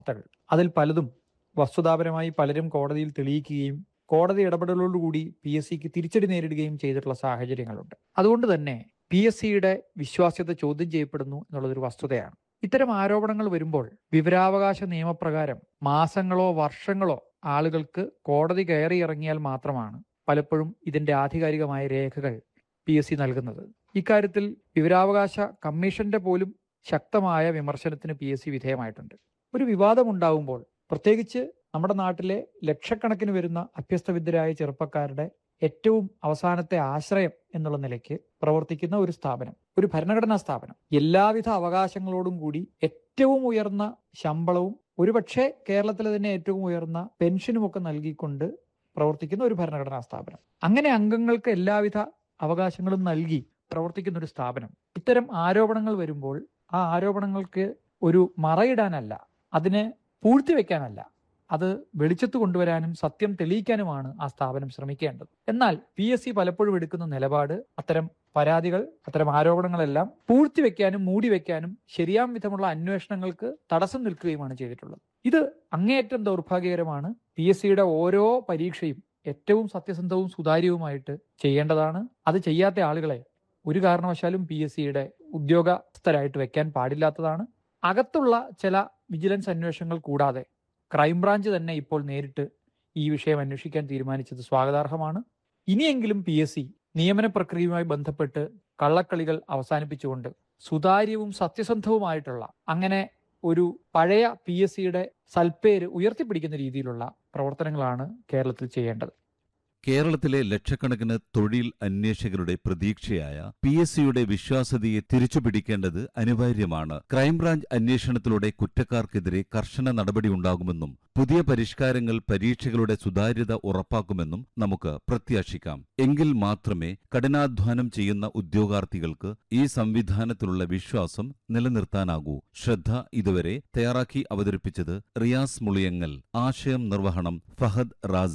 വാർത്തകൾ അതിൽ പലതും വസ്തുതാപരമായി പലരും കോടതിയിൽ തെളിയിക്കുകയും കോടതി ഇടപെടലോടുകൂടി പി എസ് സിക്ക് തിരിച്ചടി നേരിടുകയും ചെയ്തിട്ടുള്ള സാഹചര്യങ്ങളുണ്ട് അതുകൊണ്ട് തന്നെ പി എസ് സിയുടെ വിശ്വാസ്യത ചോദ്യം ചെയ്യപ്പെടുന്നു എന്നുള്ളതൊരു വസ്തുതയാണ് ഇത്തരം ആരോപണങ്ങൾ വരുമ്പോൾ വിവരാവകാശ നിയമപ്രകാരം മാസങ്ങളോ വർഷങ്ങളോ ആളുകൾക്ക് കോടതി കയറി ഇറങ്ങിയാൽ മാത്രമാണ് പലപ്പോഴും ഇതിന്റെ ആധികാരികമായ രേഖകൾ പി എസ് സി നൽകുന്നത് ഇക്കാര്യത്തിൽ വിവരാവകാശ കമ്മീഷന്റെ പോലും ശക്തമായ വിമർശനത്തിന് പി എസ് സി വിധേയമായിട്ടുണ്ട് ഒരു വിവാദമുണ്ടാകുമ്പോൾ പ്രത്യേകിച്ച് നമ്മുടെ നാട്ടിലെ ലക്ഷക്കണക്കിന് വരുന്ന അഭ്യസ്തവിദ്യരായ ചെറുപ്പക്കാരുടെ ഏറ്റവും അവസാനത്തെ ആശ്രയം എന്നുള്ള നിലയ്ക്ക് പ്രവർത്തിക്കുന്ന ഒരു സ്ഥാപനം ഒരു ഭരണഘടനാ സ്ഥാപനം എല്ലാവിധ അവകാശങ്ങളോടും കൂടി ഏറ്റവും ഉയർന്ന ശമ്പളവും ഒരുപക്ഷെ കേരളത്തിലെ തന്നെ ഏറ്റവും ഉയർന്ന പെൻഷനും ഒക്കെ നൽകിക്കൊണ്ട് പ്രവർത്തിക്കുന്ന ഒരു ഭരണഘടനാ സ്ഥാപനം അങ്ങനെ അംഗങ്ങൾക്ക് എല്ലാവിധ അവകാശങ്ങളും നൽകി പ്രവർത്തിക്കുന്ന ഒരു സ്ഥാപനം ഇത്തരം ആരോപണങ്ങൾ വരുമ്പോൾ ആ ആരോപണങ്ങൾക്ക് ഒരു മറയിടാനല്ല അതിനെ പൂഴ്ത്തിവെക്കാനല്ല അത് വെളിച്ചത്ത് കൊണ്ടുവരാനും സത്യം തെളിയിക്കാനുമാണ് ആ സ്ഥാപനം ശ്രമിക്കേണ്ടത് എന്നാൽ പി എസ് സി പലപ്പോഴും എടുക്കുന്ന നിലപാട് അത്തരം പരാതികൾ അത്തരം ആരോപണങ്ങളെല്ലാം പൂഴ്ത്തിവെക്കാനും മൂടിവെക്കാനും ശരിയാം വിധമുള്ള അന്വേഷണങ്ങൾക്ക് തടസ്സം നിൽക്കുകയുമാണ് ചെയ്തിട്ടുള്ളത് ഇത് അങ്ങേയറ്റം ദൗർഭാഗ്യകരമാണ് പി എസ് സിയുടെ ഓരോ പരീക്ഷയും ഏറ്റവും സത്യസന്ധവും സുതാര്യവുമായിട്ട് ചെയ്യേണ്ടതാണ് അത് ചെയ്യാത്ത ആളുകളെ ഒരു കാരണവശാലും പി എസ് സിയുടെ ഉദ്യോഗസ്ഥരായിട്ട് വെക്കാൻ പാടില്ലാത്തതാണ് അകത്തുള്ള ചില വിജിലൻസ് അന്വേഷണങ്ങൾ കൂടാതെ ക്രൈംബ്രാഞ്ച് തന്നെ ഇപ്പോൾ നേരിട്ട് ഈ വിഷയം അന്വേഷിക്കാൻ തീരുമാനിച്ചത് സ്വാഗതാർഹമാണ് ഇനിയെങ്കിലും പി എസ് സി നിയമന പ്രക്രിയയുമായി ബന്ധപ്പെട്ട് കള്ളക്കളികൾ അവസാനിപ്പിച്ചുകൊണ്ട് സുതാര്യവും സത്യസന്ധവുമായിട്ടുള്ള അങ്ങനെ ഒരു പഴയ പി എസ് സിയുടെ സൽപ്പേര് ഉയർത്തിപ്പിടിക്കുന്ന രീതിയിലുള്ള പ്രവർത്തനങ്ങളാണ് കേരളത്തിൽ ചെയ്യേണ്ടത് കേരളത്തിലെ ലക്ഷക്കണക്കിന് തൊഴിൽ അന്വേഷകരുടെ പ്രതീക്ഷയായ പി എസ് സിയുടെ വിശ്വാസ്യതയെ തിരിച്ചുപിടിക്കേണ്ടത് അനിവാര്യമാണ് ക്രൈംബ്രാഞ്ച് അന്വേഷണത്തിലൂടെ കുറ്റക്കാർക്കെതിരെ കർശന നടപടിയുണ്ടാകുമെന്നും പുതിയ പരിഷ്കാരങ്ങൾ പരീക്ഷകളുടെ സുതാര്യത ഉറപ്പാക്കുമെന്നും നമുക്ക് പ്രത്യാശിക്കാം എങ്കിൽ മാത്രമേ കഠിനാധ്വാനം ചെയ്യുന്ന ഉദ്യോഗാർത്ഥികൾക്ക് ഈ സംവിധാനത്തിലുള്ള വിശ്വാസം നിലനിർത്താനാകൂ ശ്രദ്ധ ഇതുവരെ തയ്യാറാക്കി അവതരിപ്പിച്ചത് റിയാസ് മുളിയങ്ങൽ ആശയം നിർവഹണം ഫഹദ് റാസ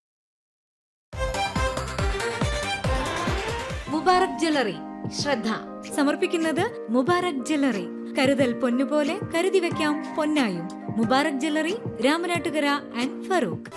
മുബാറക് ജ്വല്ലറി ശ്രദ്ധ സമർപ്പിക്കുന്നത് മുബാറക് ജ്വല്ലറി കരുതൽ പൊന്നുപോലെ കരുതി വെക്കാം പൊന്നായും മുബാറക് ജ്വല്ലറി രാമനാട്ടുകര ആൻഡ് ഫറൂഖ്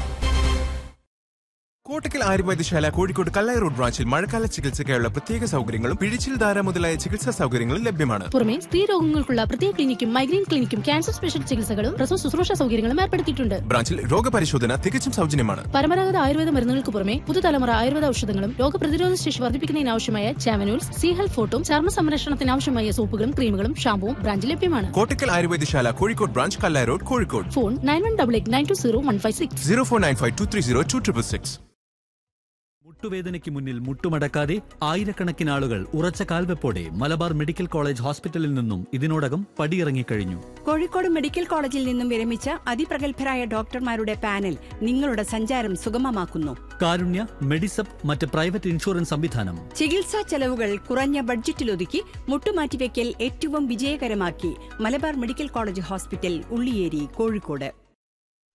കോട്ടക്കൽ ആയുർവേദശാല കോഴിക്കോട് കല്ലായി റോഡ് ബ്രാഞ്ചിൽ മഴക്കാല ചികിത്സയ്ക്കായുള്ള പ്രത്യേക സൗകര്യങ്ങളും പിഴിച്ചിൽ ധാര മുതലായ ചികിത്സാ സൗകര്യങ്ങളും ലഭ്യമാണ് പുറമെ സ്ത്രീ രോഗങ്ങൾക്കുള്ള പ്രത്യേക ക്ലിനിക്കും മൈഗ്രെയിൻ ക്ലിനിക്കും ക്യാൻസർ സ്പെഷ്യൽ ചികിത്സകളും പ്രസവ ശുശ്രൂഷ സൗകര്യങ്ങളും ഏർപ്പെടുത്തിയിട്ടുണ്ട് ബ്രാഞ്ചിൽ രോഗപരിശോധന തികച്ചും സൗജന്യമാണ് പരമ്പരാഗത ആയുർവേദ മരുന്നുകൾക്ക് പുറമെ പുതുതലമുറ ആയുർവേദ ഔഷധങ്ങളും രോഗപ്രതിരോധ ശേഷി വർദ്ധിപ്പിക്കുന്നതിനാവശ്യമായ ചാവനൂൽസ് സി ഹെൽത്ത് ഫോട്ടും ചർമ്മ സംരക്ഷണത്തിനാവശ്യമായ സോപ്പുകളും ക്രീമുകളും ഷാമ്പുവും ബ്രാഞ്ചിൽ ലഭ്യമാണ് കോട്ടക്കൽ ആയുർവേദശാല Kozhikode branch Kallai road Kozhikode phone nine one double eight nine two zero one five six zero four nine five two three zero two triple six മുട്ടുവേദനയ്ക്ക് മുന്നിൽ മുട്ടുമടക്കാതെ ആയിരക്കണക്കിന് ആളുകൾ ഉറച്ച കാൽവെപ്പോടെ മലബാർ മെഡിക്കൽ കോളേജ് ഹോസ്പിറ്റലിൽ നിന്നും ഇതിനോടകം പടിയിറങ്ങിക്കഴിഞ്ഞു കോഴിക്കോട് മെഡിക്കൽ കോളേജിൽ നിന്നും വിരമിച്ച അതിപ്രഗത്ഭരായ ഡോക്ടർമാരുടെ പാനൽ നിങ്ങളുടെ സഞ്ചാരം സുഗമമാക്കുന്നു കാരുണ്യ മെഡിസപ്പ് മറ്റ് പ്രൈവറ്റ് ഇൻഷുറൻസ് സംവിധാനം ചികിത്സാ ചെലവുകൾ കുറഞ്ഞ ബഡ്ജറ്റിലൊതുക്കി മുട്ടുമാറ്റിവെക്കൽ ഏറ്റവും വിജയകരമാക്കി Malabar medical college hospital Ulliyeri Kozhikode